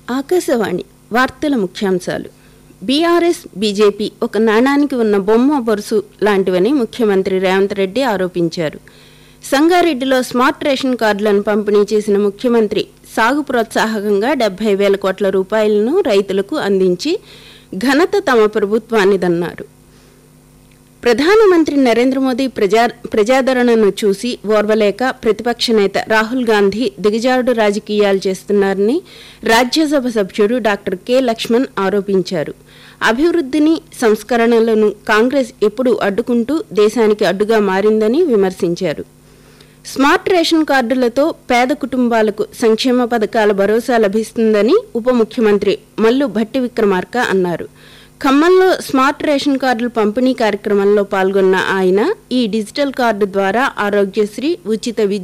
ఆకాశవాణి వార్తల ముఖ్యాంశాలు BRS BJP ఒక నాణానికి ఉన్న బొమ్మ బొరుసు లాంటివని ముఖ్యమంత్రి రేవంత్ రెడ్డి ఆరోపించారు సంగారెడ్డిలో స్మార్ట్ రేషన్ కార్డులను పంపిణీ చేసిన ముఖ్యమంత్రి సాగు ప్రోత్సాహకంగా డెబ్బై వేల కోట్ల రూపాయలను రైతులకు అందించి ఘనత తమ ప్రభుత్వానిదన్నారు ప్రధానమంత్రి నరేంద్ర మోదీ ప్రజా ప్రజాదరణను చూసి ఓర్వలేక ప్రతిపక్ష నేత రాహుల్ గాంధీ దిగజారుడు రాజకీయాలు చేస్తున్నారని రాజ్యసభ సభ్యుడు డాక్టర్ కె లక్ష్మణ్ ఆరోపించారు అభివృద్ధిని సంస్కరణలను కాంగ్రెస్ ఎప్పుడూ అడ్డుకుంటూ దేశానికి అడ్డుగా మారిందని విమర్శించారు స్మార్ట్ రేషన్ కార్డులతో పేద కుటుంబాలకు సంక్షేమ పథకాల భరోసా లభిస్తుందని ఉప ముఖ్యమంత్రి మల్లు భట్టి విక్రమార్క అన్నారు ఖమ్మంలో స్మార్ట్ రేషన్ కార్డుల పంపిణీ కార్యక్రమంలో పాల్గొన్న ఆయన ఈ డిజిటల్ కార్డు ద్వారా ఆరోగ్యశ్రీ ఉచిత విద్య